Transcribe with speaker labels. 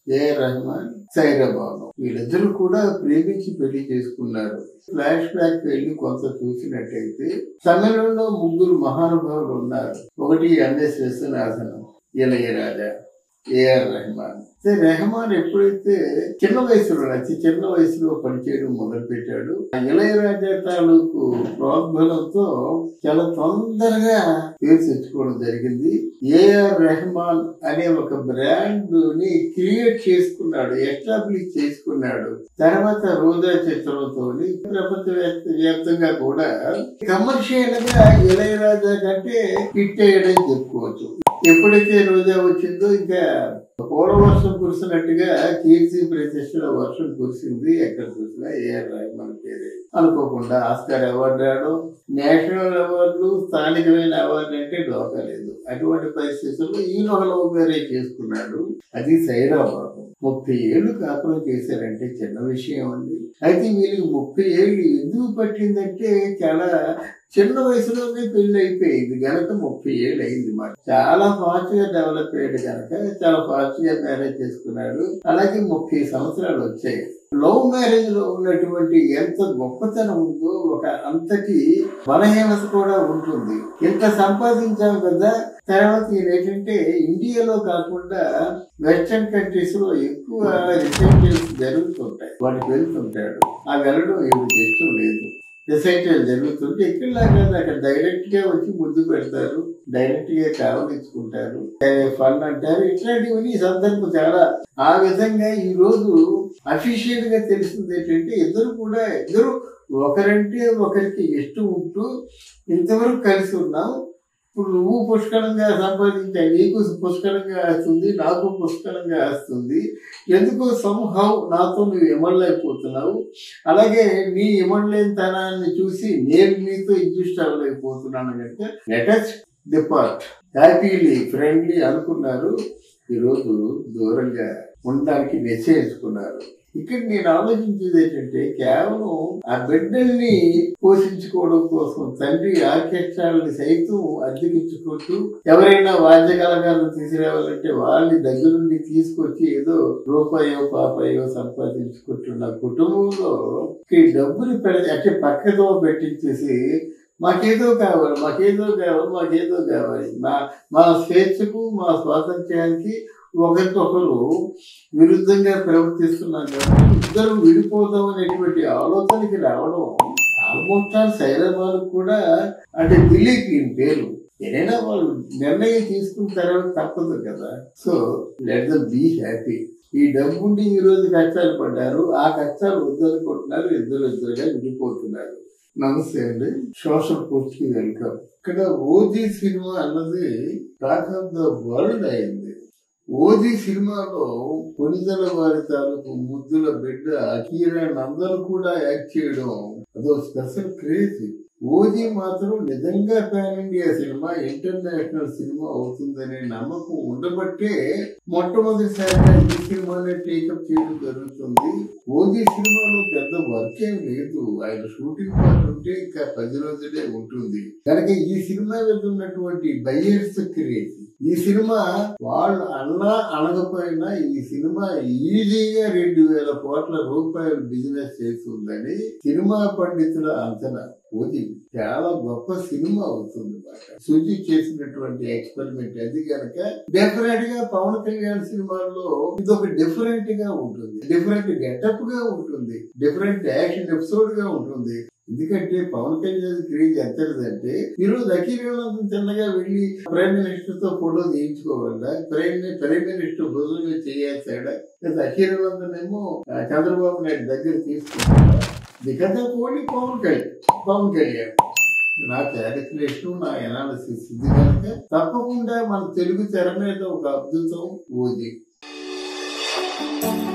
Speaker 1: AR Rahman Saira Banu వీళ్ళిద్దరూ కూడా ప్రేమించి పెళ్లి చేసుకున్నారు ఫ్లాష్ బ్యాక్ వెళ్ళి కొంత చూసినట్టయితే తమిళంలో ముగ్గురు మహానుభావులు ఉన్నారు ఒకటి ఎంఎస్ విశ్వనాథన్ ఇళయరాజా ఏఆర్ రెహమాన్ అయితే రెహమాన్ ఎప్పుడైతే చిన్న వయసులో అతి చిన్న వయసులో పనిచేయడం మొదలు పెట్టాడు ఇళయరాజా తాలూకు ప్రోద్బలంతో చాలా తొందరగా పేరు తెచ్చుకోవడం జరిగింది ఏఆర్ రెహమాన్ అనే ఒక బ్రాండ్ ని క్రియేట్ చేసుకున్నాడు ఎస్టాబ్లిష్ చేసుకున్నాడు తర్వాత రోజా చిత్రంతో ప్రపంచ వ్యాప్త- వ్యాప్తంగా కూడా కమర్షియల్ గా ఇళయరాజా కంటే హిట్ అయ్యడం చెప్పుకోవచ్చు ఎప్పుడైతే రోజా వచ్చిందో ఇంకా పూల వర్షం కురిసినట్టుగా కీర్తి ప్రతిష్టల వర్షం కురిసింది ఎక్కడ చూసినా ఏఆర్ రెహమాన్ పేరే అనుకోకుండా ఆస్కార్ అవార్డు రావడం నేషనల్ అవార్డులు స్థానికమైన అవార్డు అంటే డోకలేదు అటువంటి పరిస్థితుల్లో ఈయన ఒక లవ్ మ్యారేజ్ చేసుకున్నాడు అది సైరాబాబు ముప్పై ఏళ్ళు కాపురం చేశారంటే చిన్న విషయం అండి అయితే వీళ్ళకి ముప్పై ఏళ్ళు ఎందుకు పట్టిందంటే చాలా చిన్న వయసులోనే పెళ్లి అయిపోయింది గనక ముప్పై ఏళ్ళు అయింది మాట చాలా ఫాస్ట్ గా డెవలప్ అయ్యాడు గనక చాలా ఫాస్ట్ గా మ్యారేజ్ చేసుకున్నాడు అలాగే ముప్పై సంవత్సరాలు వచ్చాయి లవ్ మ్యారేజ్ లో ఉన్నటువంటి ఎంత గొప్పతనం ఉందో ఒక అంతటి బలహీనత కూడా ఉంటుంది ఇంత సంపాదించాం కదా తర్వాత ఈయన ఏంటంటే ఇండియాలో కాకుండా వెస్టర్న్ కంట్రీస్ లో ఎక్కువ రిసైటల్స్ జరుగుతుంటాయి వాటికి వెళ్తుంటాడు ఆ వెళ్ళడం ఏమి ఇష్టం లేదు రిసైటల్ జరుగుతుంటే ఎక్కడలాగా అక్కడ డైరెక్ట్ గా వచ్చి ముద్దు పెడతారు డైరెక్ట్ గా కావలించుకుంటారు ఫన్ అంటారు ఇట్లాంటివన్నీ ఈ సందర్భం చాలా ఆ విధంగా ఈ రోజు అఫీషియల్ గా తెలిసింది ఏంటంటే ఇద్దరు కూడా ఇద్దరు ఒకరంటే ఒకరికి ఇష్టం ఉంటూ ఇంతవరకు కలిసి ఉన్నాం ఇప్పుడు నువ్వు పుష్కలంగా సంపాదించా నీకు పుష్కలంగా వస్తుంది నాకు పుష్కలంగా వస్తుంది ఎందుకో సంహౌ నాతో నువ్వు ఇమడలేకపోతున్నావు అలాగే నీ ఇమడలేనితనాన్ని చూసి నేను నీతో అడ్జస్ట్ అవ్వలేకపోతున్నాను కనుక లెటెస్ట్ డిపార్ట్ హ్యాపీలీ ఫ్రెండ్లీ అనుకున్నారు ఈరోజు దూరంగా ఉండడానికి నిశ్చయించుకున్నారు ఇక్కడ నేను ఆలోచించేది ఏంటంటే కేవలం ఆ బిడ్డల్ని పోషించుకోవడం కోసం తండ్రి ఆర్కెస్ట్రాలని సైతం అద్దెకించుకుంటూ ఎవరైనా వాద్య కళాకారులు తీసుకురావాలంటే వాళ్ళని దగ్గరుండి తీసుకొచ్చి ఏదో రూపాయో పాపాయో సంపాదించుకుంటున్న కుటుంబంలో ఈ డబ్బుని పెడ అంటే పక్కతో పెట్టించేసి మాకేదో కావాలి మాకేదో కావాలి మాకేదో కావాలి మా మా స్వేచ్ఛకు మా స్వాతంత్ర్యానికి ఒకరికొకరు విరుద్ధంగా ప్రవర్తిస్తున్నారు కాబట్టి ఇద్దరు విడిపోతాం అనేటువంటి ఆలోచనకి రావడం ఆల్మోస్ట్ ఆల్ సైరాబాద్ కూడా అంటే దిలీప్ ఈయన పేరు ఏదైనా వాళ్ళు నిర్ణయం తీసుకున్న తర్వాత తప్పదు కదా so let the be happy ఈ డబ్బుండి ఈ రోజు కష్టాలు పడ్డారు ఆ కష్టాలు వద్దనుకుంటున్నారు ఇద్దరు ఇద్దరుగా విడిపోతున్నారు నమస్తే అండి సోషల్ పోస్ట్ కి వెల్కమ్ ఇక్కడ ఓజీ సినిమా అన్నది టాక్ ఆఫ్ ద వరల్డ్ అయింది ఓజీ సినిమాలో కొనిదల వారి తాలూకు ముద్దుల బిడ్డ అకీరా నందన్ కూడా యాక్ట్ చేయడం అదో స్పెషల్ క్రేజ్ ఓజీ మాత్రం నిజంగా పాన్ ఇండియా సినిమా ఇంటర్నేషనల్ సినిమా అవుతుందనే నమ్మకం ఉండబట్టే మొట్టమొదటిసారిగా ఈ సినిమాని టేకప్ చేయడం జరుగుతుంది ఓజీ సినిమాలో పెద్ద వర్క్ ఏం లేదు ఆయన షూటింగ్ పార్ట్ ఉంటే ఇంకా పది రోజులే ఉంటుంది కనుక ఈ సినిమా మీద ఉన్నటువంటి బయ్యర్స్ క్రేజ్ ఈ సినిమా వాళ్ళు అన్నా అనకపోయినా ఈ సినిమా ఈజీగా రెండు వేల కోట్ల రూపాయలు బిజినెస్ చేస్తుందని సినిమా పండితుల అంచనా ఓది చాలా గొప్ప సినిమా అవుతుంది అన్నమాట సుజి చేసినటువంటి ఎక్స్పెరిమెంట్ అది కనుక డెఫినెట్ గా పవన్ కళ్యాణ్ సినిమాల్లో ఇది ఒక డిఫరెంట్ గా ఉంటుంది డిఫరెంట్ గెటప్ గా ఉంటుంది డిఫరెంట్ యాక్షన్ ఎపిసోడ్ గా ఉంటుంది ఎందుకంటే పవన్ కళ్యాణ్ క్రేజ్ ఎంతదంటే ఈ రోజు అఖిలందరం చిన్నగా వెళ్ళి ప్రైమ్ మినిస్టర్ తో ఫోటో తీయించుకోవాలా ప్రైమ్ ప్రైమ్ మినిస్టర్ భుజం మీద చేయాల్సాడా లేదా అఖిలందరం ఏమో ఆ, చంద్రబాబు నాయుడు దగ్గర తీసుకుంటాడా because of only Pawan Kalyan Pawan Kalyan నా క్యాలిక్యులేషన్ నా ఎనాలిసిస్ ఇది కనుక తప్పకుండా మన తెలుగు తెర మీద ఒక అద్భుతం ఓది